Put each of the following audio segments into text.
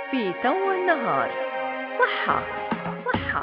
في تو النهار صحة صحة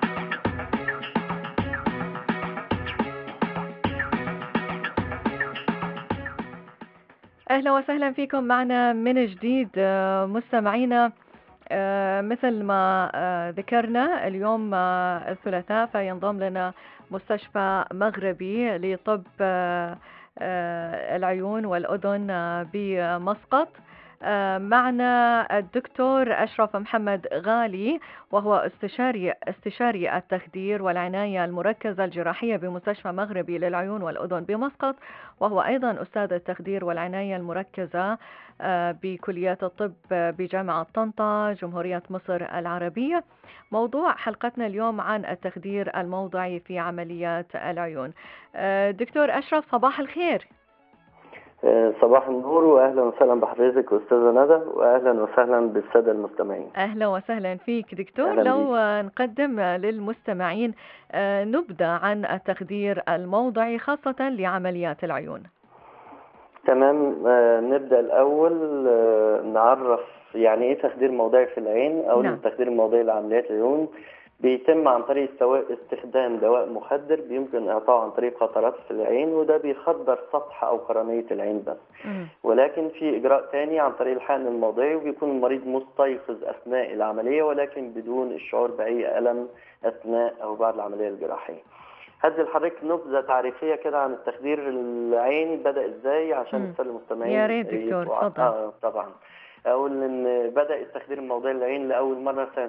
أهلا وسهلا فيكم معنا من جديد آه، مستمعينا آه، مثل ما آه، ذكرنا اليوم آه، الثلاثاء فينضم لنا مستشفى مغربي لطب آه، آه، العيون والأذن آه، بمسقط آه، معنا الدكتور أشرف محمد غالي وهو استشاري استشاري التخدير والعناية المركزة الجراحية بمستشفى مغربي للعيون والأذن بمسقط وهو أيضا أستاذ التخدير والعناية المركزة آه، بكليات الطب بجامعة طنطا جمهورية مصر العربية موضوع حلقتنا اليوم عن التخدير الموضعي في عمليات العيون آه، دكتور أشرف صباح الخير آه، صباح النور واهلا وسهلا بحضرتك استاذه ندى واهلا وسهلا بالساده المستمعين أهلا وسهلا فيك دكتور أهلا لو بيك. آه، نقدم آه، للمستمعين آه، نبذة عن التخدير الموضعي خاصة لعمليات العيون تمام آه، نبدا الاول آه، نعرف يعني ايه تخدير موضعي في العين او نعم. التخدير الموضعي لعمليات العيون بيتم عن طريق استواء استخدام دواء مخدر بيمكن اعطائه عن طريق قطرات في العين وده بيخدر سطح او قرنيه العين بس مم. ولكن في اجراء تاني عن طريق الحقن الموضعي وبيكون المريض مستيقظ اثناء العمليه ولكن بدون الشعور باي الم اثناء او بعد العمليه الجراحيه. هدي لحضرتك نبذه تعريفيه كده عن التخدير العين بدا ازاي عشان مم. الساده المستمعين يا ريت دكتور، يبقوا ع- اتفضل. آه طبعا. اقول ان بدا التخدير الموضعي للعين لاول مره سنه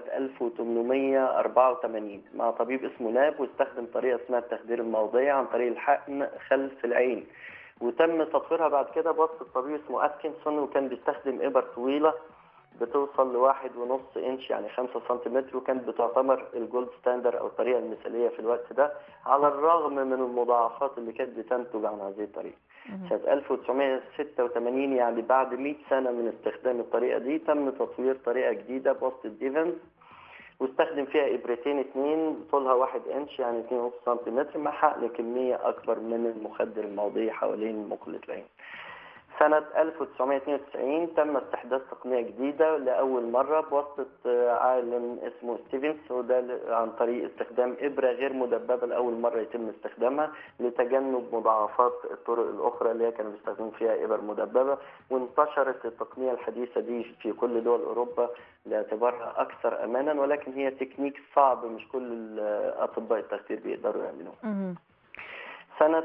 1884 مع طبيب اسمه ناب واستخدم طريقه اسمها التخدير الموضعي عن طريق الحقن خلف العين. وتم تطويرها بعد كده بواسطة طبيب اسمه اتكنسون وكان بيستخدم ابر طويله بتوصل لواحد ونص انش يعني خمسة سنتيمتر وكانت بتعتبر الجولد ستاندر او الطريقه المثاليه في الوقت ده على الرغم من المضاعفات اللي كانت بتنتج عن هذه الطريقه. مم. سنه 1986 يعني بعد 100 سنه من استخدام الطريقه دي تم تطوير طريقه جديده بواسطه ديفنز واستخدم فيها ابرتين اتنين طولها واحد انش يعني 2 سنتيمتر مع حقن كمية اكبر من المخدر الموضعي حوالين مقلة العين سنة 1992 تم استحداث تقنية جديدة لأول مرة بواسطة آه، عالم اسمه ستيفنز وده ل- عن طريق استخدام إبرة غير مدببة لأول مرة يتم استخدامها لتجنب مضاعفات الطرق الأخرى اللي هي كانوا بيستخدموا فيها إبر مدببة وانتشرت التقنية الحديثة دي في كل دول أوروبا لاعتبارها أكثر أمانا ولكن هي تكنيك صعب مش كل ال- أطباء التخدير بيقدروا يعملوه مم. سنة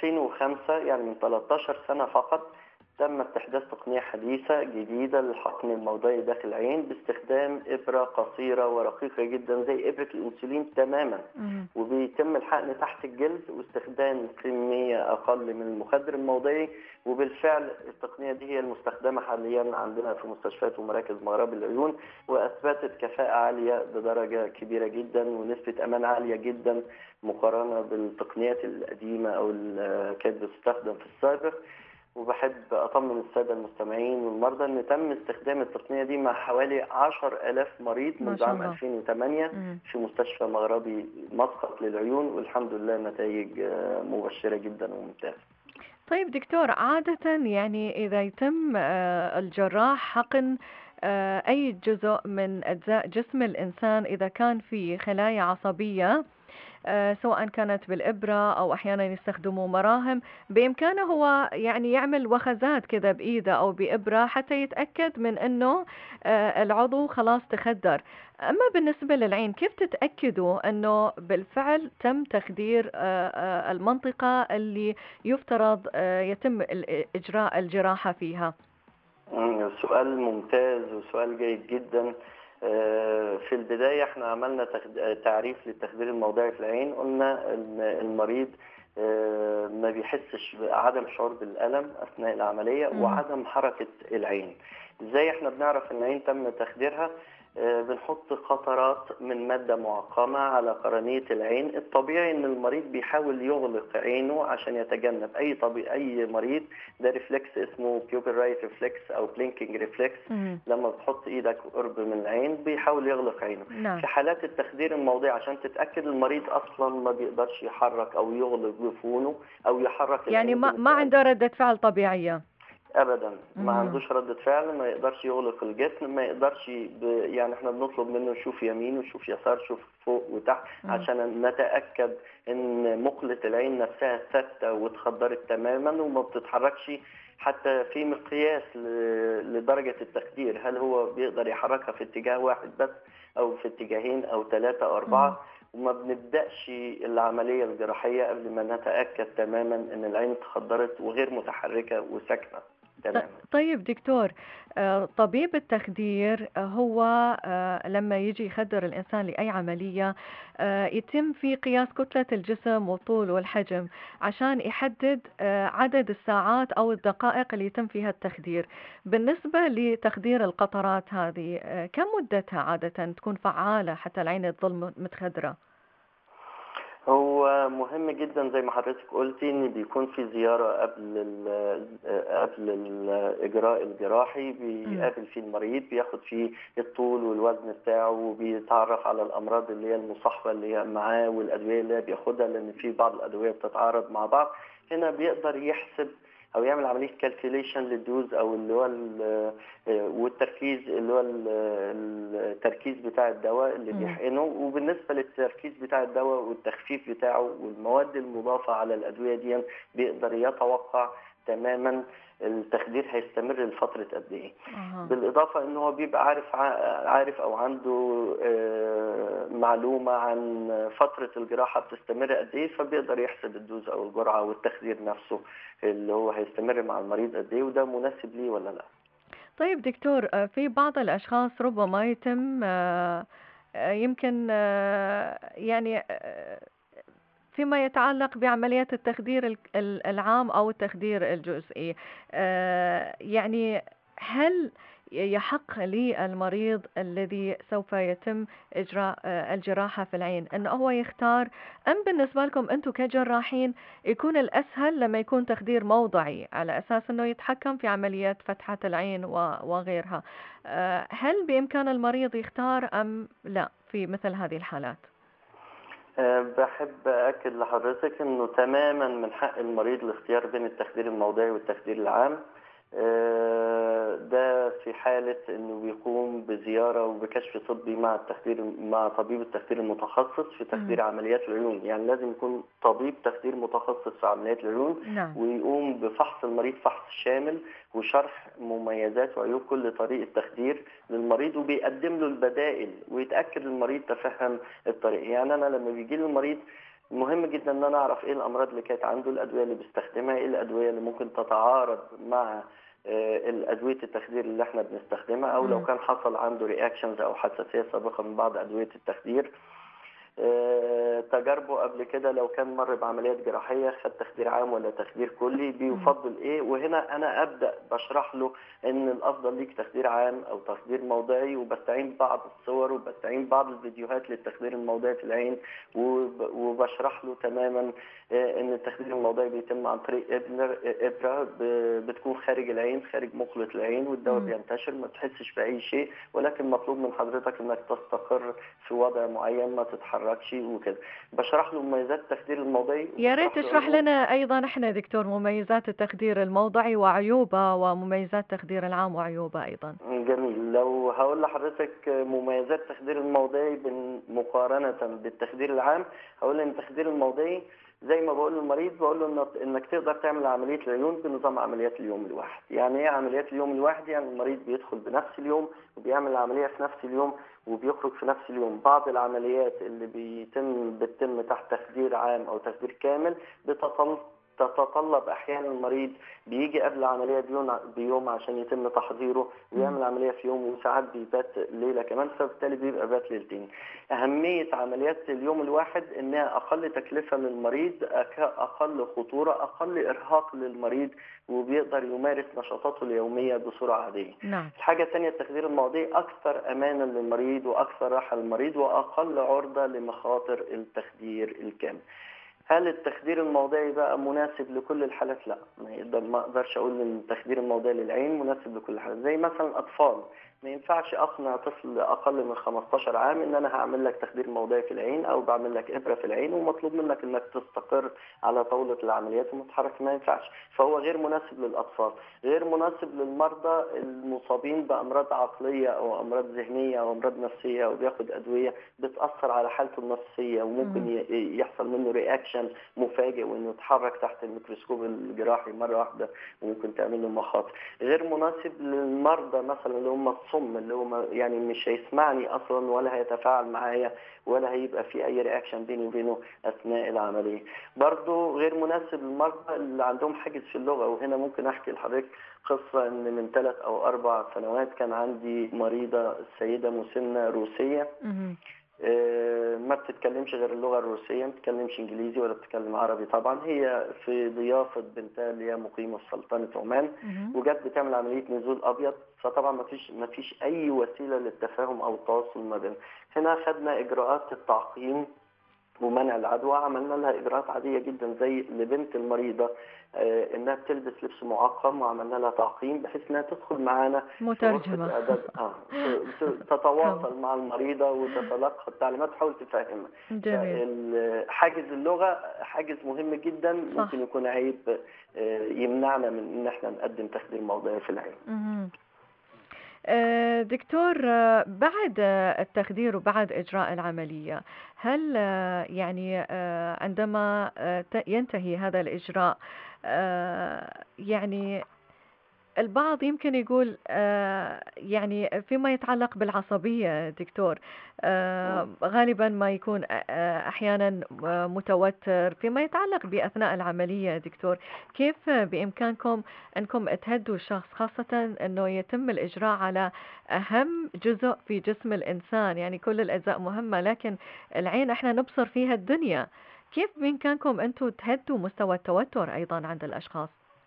2005 يعني من 13 سنة فقط تم استحداث تقنية حديثة جديدة للحقن الموضعي داخل العين باستخدام إبرة قصيرة ورقيقة جدا زي إبرة الأنسولين تماما مم. وبيتم الحقن تحت الجلد واستخدام كمية أقل من المخدر الموضعي وبالفعل التقنية دي هي المستخدمة حاليا عندنا في مستشفيات ومراكز مغرب العيون وأثبتت كفاءة عالية بدرجة كبيرة جدا ونسبة أمان عالية جدا مقارنة بالتقنيات القديمة أو اللي كانت بتستخدم في السابق وبحب أطمن السادة المستمعين والمرضى إن تم استخدام التقنية دي مع حوالي 10000 مريض ما منذ شاء عام الله. 2008 مم. في مستشفى مغربي مسقط للعيون والحمد لله نتائج آه، مبشرة جدا وممتازة طيب دكتور عادة يعني إذا يتم آه، الجراح حقن آه، أي جزء من أجزاء جسم الإنسان إذا كان في خلايا عصبية آه، سواء كانت بالإبرة أو أحيانا يستخدموا مراهم بإمكانه هو يعني يعمل وخزات كذا بإيده أو بإبرة حتى يتأكد من أنه آه، العضو خلاص تخدر أما بالنسبة للعين كيف تتأكدوا أنه بالفعل تم تخدير آه، آه، المنطقة اللي يفترض آه، يتم ال- إجراء الجراحة فيها مم، سؤال ممتاز وسؤال جيد جدا آه، في البداية احنا عملنا تخد- آه، تعريف للتخدير الموضعي في العين قلنا ان المريض آه، ما بيحسش بعدم شعور بالألم أثناء العملية مم. وعدم حركة العين ازاي احنا بنعرف ان العين تم تخديرها آه، بنحط قطرات من مادة معقمة على قرنية العين الطبيعي ان المريض بيحاول يغلق عينه عشان يتجنب اي طبيعي اي مريض ده ريفلكس اسمه بيوبل رايت ريفلكس او بلينكينج ريفلكس مم. لما بتحط ايدك قرب من العين بيحاول يغلق عينه نعم في حالات التخدير الموضعي عشان تتاكد المريض اصلا ما بيقدرش يحرك او يغلق جفونه او يحرك يعني العين ما ما بمثال. عنده ردة فعل طبيعية ابدا مم. ما عندوش ردة فعل ما يقدرش يغلق الجسم ما يقدرش ب... يعني احنا بنطلب منه يشوف يمين ويشوف يسار يشوف فوق وتحت مم. عشان نتأكد ان مقلة العين نفسها ثابتة واتخدرت تماما وما بتتحركش حتى في مقياس ل... لدرجة التخدير هل هو بيقدر يحركها في اتجاه واحد بس او في اتجاهين او ثلاثة او اربعة وما بنبدأش العملية الجراحية قبل ما نتأكد تماما ان العين اتخدرت وغير متحركة وساكنة تماما طيب دكتور آه، طبيب التخدير آه، هو آه، لما يجي يخدر الإنسان لأي عملية آه، يتم في قياس كتلة الجسم والطول والحجم عشان يحدد آه، عدد الساعات أو الدقائق اللي يتم فيها التخدير بالنسبة لتخدير القطرات هذه آه، كم مدتها عادة تكون فعالة حتى العين تظل متخدرة هو مهم جدا زي ما حضرتك قلتي ان بيكون في زياره قبل ال قبل الاجراء الجراحي بيقابل فيه المريض بياخد فيه الطول والوزن بتاعه وبيتعرف على الامراض اللي هي المصاحبه اللي هي معاه والادويه اللي هي بياخدها لان في بعض الادويه بتتعارض مع بعض هنا بيقدر يحسب او يعمل عمليه كالكوليشن للدوز او اللي هو ال- والتركيز اللي هو ال- التركيز بتاع الدواء اللي مم. بيحقنه وبالنسبه للتركيز بتاع الدواء والتخفيف بتاعه والمواد المضافه على الادويه دي بيقدر يتوقع تماما التخدير هيستمر لفتره قد ايه أها. بالاضافه ان هو بيبقى عارف ع- عارف او عنده آه، معلومه عن فتره الجراحه بتستمر قد ايه فبيقدر يحسب الدوز او الجرعه والتخدير نفسه اللي هو هيستمر مع المريض قد ايه وده مناسب ليه ولا لا طيب دكتور آه، في بعض الأشخاص ربما يتم آه، آه، يمكن آه، يعني آه، فيما يتعلق بعمليات التخدير ال- ال- العام أو التخدير الجزئي آه، يعني هل يحق للمريض الذي سوف يتم إجراء آه، الجراحة في العين أنه هو يختار أم بالنسبة لكم أنتم كجراحين يكون الأسهل لما يكون تخدير موضعي على أساس أنه يتحكم في عمليات فتحة العين و- وغيرها آه، هل بإمكان المريض يختار أم لا في مثل هذه الحالات أه، بحب أكد لحضرتك إنه تماما من حق المريض الاختيار بين التخدير الموضعي والتخدير العام أه، ده في حالة إنه بيقوم بزيارة وبكشف طبي مع التخدير مع طبيب التخدير المتخصص في تخدير مم. عمليات العيون يعني لازم يكون طبيب تخدير متخصص في عمليات العيون نعم ويقوم بفحص المريض فحص شامل وشرح مميزات وعيوب كل طريقة تخدير للمريض وبيقدم له البدائل ويتأكد المريض تفهم الطريقة يعني أنا لما بيجي لي المريض مهم جدا ان انا اعرف ايه الامراض اللي كانت عنده الادويه اللي بيستخدمها ايه الادويه اللي ممكن تتعارض مع آه، الادويه التخدير اللي احنا بنستخدمها او لو مم. كان حصل عنده رياكشنز او حساسيه سابقه من بعض ادويه التخدير آه، تجاربه قبل كده لو كان مر بعمليات جراحية خد تخدير عام ولا تخدير كلي بيفضل ايه وهنا انا ابدا بشرح له ان الافضل ليك تخدير عام او تخدير موضعي وبستعين بعض الصور وبستعين بعض الفيديوهات للتخدير الموضعي في العين وب- وبشرح له تماما آه، ان التخدير الموضعي بيتم عن طريق ابره ابره ب- بتكون خارج العين خارج مقلة العين والدواء مم. بينتشر ما تحسش باي شيء ولكن مطلوب من حضرتك انك تستقر في وضع معين ما تتحركش وكده بشرح له مميزات التخدير الموضعي يا ريت وبشرح له تشرح عيوب. لنا أيضا إحنا دكتور مميزات التخدير الموضعي وعيوبه ومميزات التخدير العام وعيوبه أيضا جميل لو هقول لحضرتك مميزات التخدير الموضعي بن- مقارنة بالتخدير العام هقول ان التخدير الموضعي زي ما بقول للمريض بقول له إنك- انك تقدر تعمل عملية العيون بنظام عمليات اليوم الواحد يعني ايه عمليات اليوم الواحد يعني المريض بيدخل بنفس اليوم وبيعمل العملية في نفس اليوم وبيخرج في نفس اليوم بعض العمليات اللي بيتم بتتم تحت تخدير عام او تخدير كامل بتطل تتطلب احيانا المريض بيجي قبل العمليه بيوم بيوم عشان يتم تحضيره ويعمل عمليه في يوم وساعات بيبات ليله كمان فبالتالي بيبقى بات ليلتين. اهميه عمليات اليوم الواحد انها اقل تكلفه للمريض أك- اقل خطوره اقل ارهاق للمريض وبيقدر يمارس نشاطاته اليوميه بصوره عاديه. نعم الحاجة الثانية التخدير الموضعي أكثر أمانا للمريض وأكثر راحة للمريض وأقل عرضة لمخاطر التخدير الكامل. هل التخدير الموضعي بقى مناسب لكل الحالات؟ لا، ما يقدر ما اقدرش اقول ان التخدير الموضعي للعين مناسب لكل الحالات، زي مثلا الاطفال ما ينفعش اقنع طفل اقل من 15 عام ان انا هعمل لك تخدير موضعي في العين او بعمل لك ابره في العين ومطلوب منك انك تستقر على طاوله العمليات ومتحرك ما ينفعش فهو غير مناسب للاطفال غير مناسب للمرضى المصابين بامراض عقليه او امراض ذهنيه او امراض نفسيه او بياخد ادويه بتاثر على حالته النفسيه وممكن ي- يحصل منه رياكشن مفاجئ وانه يتحرك تحت الميكروسكوب الجراحي مره واحده وممكن تعمل له مخاطر غير مناسب للمرضى مثلا اللي هم الصم اللي هم يعني مش هيسمعني اصلا ولا هيتفاعل معايا ولا هيبقى في اي رياكشن بيني وبينه اثناء العمليه برضه غير مناسب للمرضى اللي عندهم حاجز في اللغه وهنا ممكن احكي لحضرتك قصه ان من ثلاث او اربع سنوات كان عندي مريضه سيده مسنه روسيه مهم. آه، ما بتتكلمش غير اللغة الروسية ما بتتكلمش انجليزي ولا بتتكلم عربي طبعا هي في ضيافة بنتها اللي هي مقيمة في سلطنة عمان مهم. وجت بتعمل عملية نزول أبيض فطبعا ما فيش ما فيش أي وسيلة للتفاهم أو التواصل ما بيننا هنا خدنا إجراءات التعقيم ومنع العدوى عملنا لها إجراءات عادية جدا زي لبنت المريضة آه، إنها بتلبس لبس معقم وعملنا لها تعقيم بحيث إنها تدخل معانا في غرفة مترجمة إعداد آه ت- ت- تتواصل مع المريضة وتتلقى التعليمات تحاول تفهمها جميل ال- حاجز اللغة حاجز مهم جدا صح. ممكن يكون عيب آه، يمنعنا من ان احنا نقدم تخدير موضعي في العين مهم. آه، دكتور آه، بعد آه، التخدير وبعد إجراء العملية هل آه، يعني آه، عندما آه، ت- ينتهي هذا الإجراء آه، يعني البعض يمكن يقول آه، يعني فيما يتعلق بالعصبية دكتور آه، غالبا ما يكون آه، أحيانا آه، متوتر فيما يتعلق بأثناء العملية دكتور كيف بإمكانكم أنكم تهدوا الشخص خاصة أنه يتم الإجراء على أهم جزء في جسم الإنسان يعني كل الأجزاء مهمة لكن العين احنا نبصر فيها الدنيا كيف بإمكانكم أنتم تهدوا مستوى التوتر أيضا عند الأشخاص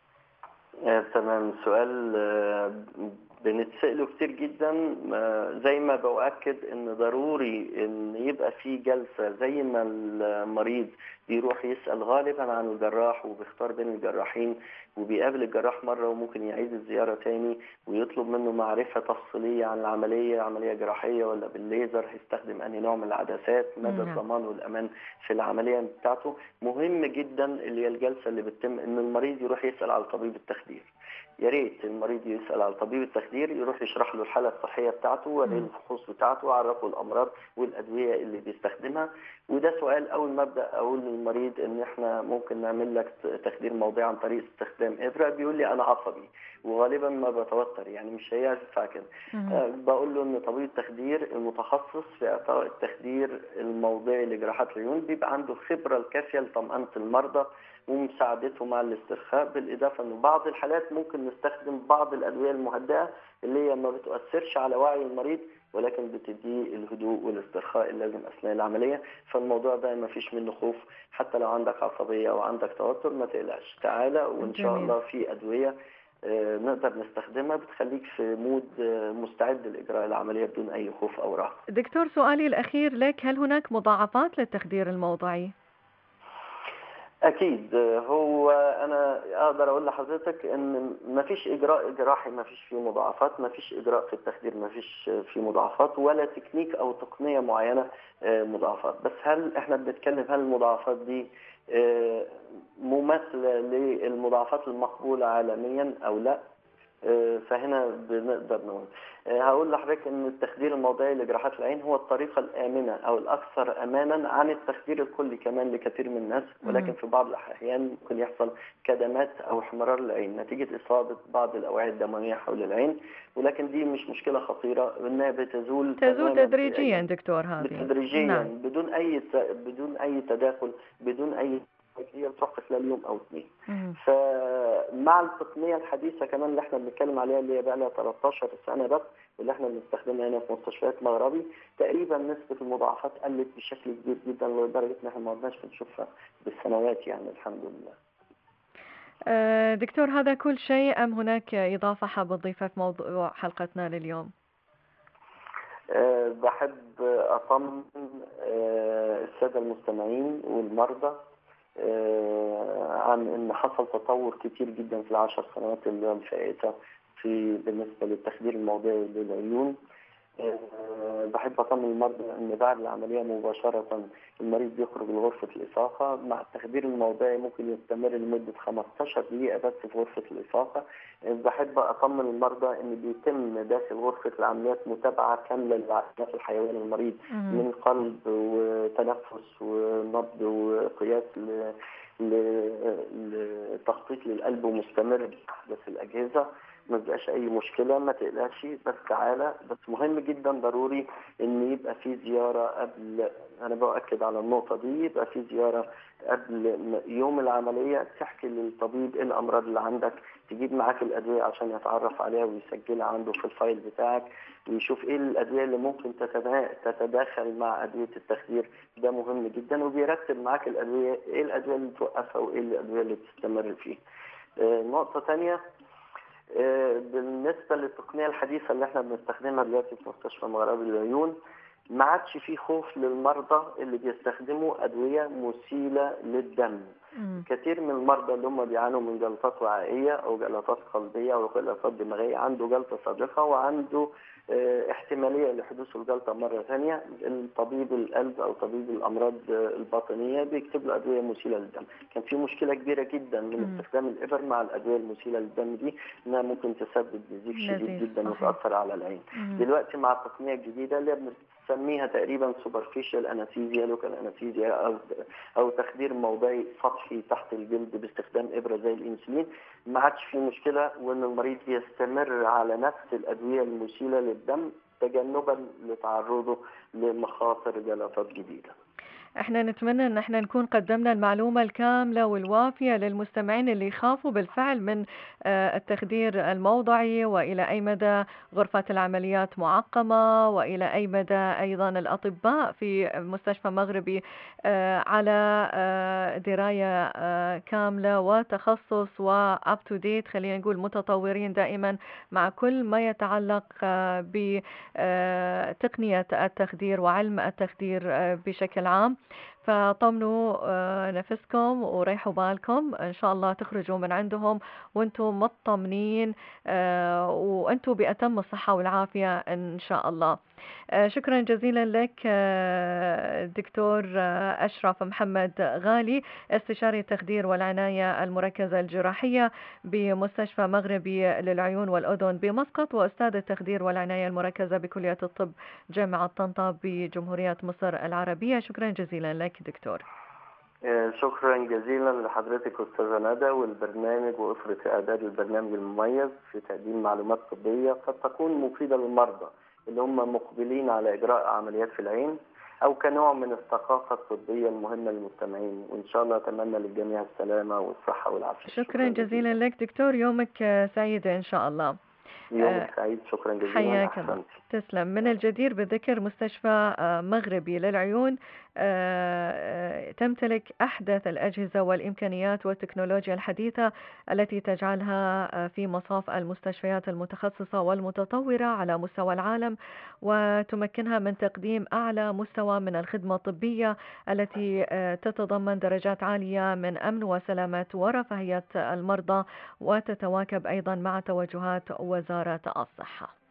آه، تمام سؤال آه، بنتسأله كتير جدا آه، زي ما بأكد ان ضروري ان يبقى في جلسة زي ما المريض بيروح يسأل غالبا عن الجراح وبيختار بين الجراحين وبيقابل الجراح مرة وممكن يعيد الزيارة تاني ويطلب منه معرفة تفصيلية عن العملية عملية جراحية ولا بالليزر هيستخدم أي نوع من العدسات مدى نعم. الضمان والأمان في العملية بتاعته مهم جدا اللي هي الجلسة اللي بتتم إن المريض يروح يسأل على طبيب التخدير يا ريت المريض يسأل على طبيب التخدير يروح يشرح له الحالة الصحية بتاعته ويوريه مم. الفحوص بتاعته ويعرفه الأمراض والأدوية اللي بيستخدمها وده سؤال أول ما أبدأ أقول للمريض إن إحنا ممكن نعمل لك تخدير موضعي عن طريق استخدام إبرة بيقول لي أنا عصبي وغالبا ما بتوتر يعني مش هينفع كده مهم. آه، بقول له ان طبيب التخدير المتخصص في اعطاء التخدير الموضعي لجراحات العيون بيبقى عنده الخبره الكافيه لطمانه المرضى ومساعدته مع الاسترخاء بالاضافه ان بعض الحالات ممكن نستخدم بعض الادويه المهدئه اللي هي ما بتؤثرش على وعي المريض ولكن بتديه الهدوء والاسترخاء اللازم اثناء العمليه فالموضوع ده ما فيش منه خوف حتى لو عندك عصبيه او عندك توتر ما تقلقش تعالى وان شاء جميل. الله في ادويه آه، نقدر نستخدمها بتخليك في مود آه، مستعد لإجراء العملية بدون أي خوف أو رهبة دكتور سؤالي الأخير لك هل هناك مضاعفات للتخدير الموضعي؟ أكيد آه، هو أنا أقدر أقول لحضرتك إن مفيش إجراء جراحي مفيش فيه مضاعفات مفيش إجراء في التخدير مفيش فيه مضاعفات ولا تكنيك أو تقنية معينة آه، مضاعفات بس هل إحنا بنتكلم هل المضاعفات دي آه، مماثلة للمضاعفات المقبولة عالميا أو لا آه، فهنا بنقدر نقول آه، هقول لحضرتك ان التخدير الموضعي لجراحات العين هو الطريقه الامنه او الاكثر امانا عن التخدير الكلي كمان لكثير من الناس ولكن مم. في بعض الاحيان ممكن يحصل كدمات او احمرار العين نتيجه اصابه بعض الاوعيه الدمويه حول العين ولكن دي مش مشكله خطيره انها بتزول تزول تماماً في تدريجيا الأيام. دكتور هذه تدريجيا نعم بدون اي ت- بدون اي تداخل بدون اي هي بتروح في خلال يوم او اثنين مم. فمع التقنيه الحديثه كمان اللي احنا بنتكلم عليها اللي هي بقى لها 13 سنه بس واللي احنا بنستخدمها هنا في مستشفيات مغربي تقريبا نسبه المضاعفات قلت بشكل كبير جدا لدرجه ان احنا ما عدناش بنشوفها بالسنوات يعني الحمد لله. آه، دكتور هذا كل شيء أم هناك إضافة حاب تضيفها في موضوع حلقتنا لليوم؟ أه بحب اطمن أه الساده المستمعين والمرضى أه عن ان حصل تطور كتير جدا في العشر سنوات اللي الفائته في بالنسبة للتخدير الموضعي للعيون آه، بحب أطمن المرضى إن بعد العملية مباشرة المريض بيخرج لغرفة الإفاقة مع التخدير الموضعي ممكن يستمر لمدة 15 دقيقة بس في غرفة الإفاقة آه، بحب أطمن المرضى إن بيتم داخل غرفة العمليات متابعة كاملة للعمليات الحيوية للمريض مم. من قلب وتنفس ونبض وقياس ل- ل- لتخطيط للقلب ومستمر بأحدث الأجهزة ما بيبقاش أي مشكلة ما تقلقش بس تعالى بس مهم جدا ضروري إن يبقى في زيارة قبل أنا بأكد على النقطة دي يبقى في زيارة قبل م- يوم العملية تحكي للطبيب إيه الأمراض اللي عندك تجيب معاك الأدوية عشان يتعرف عليها ويسجلها عنده في الفايل بتاعك ويشوف إيه الأدوية اللي ممكن تتدا- تتداخل مع أدوية التخدير ده مهم جدا وبيرتب معاك الأدوية إيه الأدوية اللي توقفها وإيه الأدوية اللي تستمر فيها آه، نقطة تانية آه، بالنسبة للتقنية الحديثة اللي احنا بنستخدمها دلوقتي في مستشفى مغربي العيون ما عادش في خوف للمرضى اللي بيستخدموا أدوية مسيلة للدم مم. كثير من المرضى اللي هم بيعانوا من جلطات وعائية أو جلطات قلبية أو جلطات دماغية عنده جلطة سابقة وعنده آه، احتمالية لحدوث الجلطة مرة ثانية الطبيب القلب أو طبيب الأمراض آه، الباطنية بيكتب له أدوية مسيلة للدم كان في مشكلة كبيرة جدا من مم. استخدام الإبر مع الأدوية المسيلة للدم دي إنها ممكن تسبب نزيف نزيف، شديد جدا صحيح. وتأثر على العين مم. دلوقتي مع التقنيه الجديده اللي بنسميها تقريبا سوبرفيشال انستيزيا لوكال انستيزيا او او تخدير موضعي سطحي تحت الجلد باستخدام ابره زي الانسولين ما عادش في مشكله وان المريض يستمر على نفس الادويه المسيله للدم تجنبا لتعرضه لمخاطر جلطات جديده. احنا نتمنى ان احنا نكون قدمنا المعلومة الكاملة والوافية للمستمعين اللي يخافوا بالفعل من آه، التخدير الموضعي والى اي مدى غرفة العمليات معقمة والى اي مدى ايضا الاطباء في مستشفى مغربي آه، على آه، دراية آه، كاملة وتخصص واب تو ديت خلينا نقول متطورين دائما مع كل ما يتعلق آه، بتقنية التخدير وعلم التخدير آه، بشكل عام فطمنوا آه، نفسكم وريحوا بالكم ان شاء الله تخرجوا من عندهم وانتم مطمنين آه، وانتم باتم الصحه والعافيه ان شاء الله آه، شكرا جزيلا لك آه، دكتور آه، اشرف محمد غالي استشاري التخدير والعنايه المركزه الجراحيه بمستشفى مغربي للعيون والاذن بمسقط واستاذ التخدير والعنايه المركزه بكليه الطب جامعه طنطا بجمهوريه مصر العربيه شكرا جزيلا لك دكتور آه، شكرا جزيلا لحضرتك استاذه ندى والبرنامج واسره اعداد البرنامج المميز في تقديم معلومات طبيه قد تكون مفيده للمرضى اللي هم مقبلين على اجراء عمليات في العين او كنوع من الثقافه الطبيه المهمه للمستمعين وان شاء الله اتمنى للجميع السلامه والصحه والعافيه شكرا جزيلا لك دكتور يومك آه، سعيد ان شاء الله يومك سعيد شكرا جزيلا حياك الله. أحسنتي. تسلم من الجدير بالذكر مستشفى آه، مغربي للعيون آه، آه، تمتلك أحدث الأجهزة والإمكانيات والتكنولوجيا الحديثة التي تجعلها آه، في مصاف المستشفيات المتخصصة والمتطورة على مستوى العالم وتمكنها من تقديم أعلى مستوى من الخدمة الطبية التي آه، تتضمن درجات عالية من أمن وسلامة ورفاهية المرضى وتتواكب أيضا مع توجهات وزارة الصحة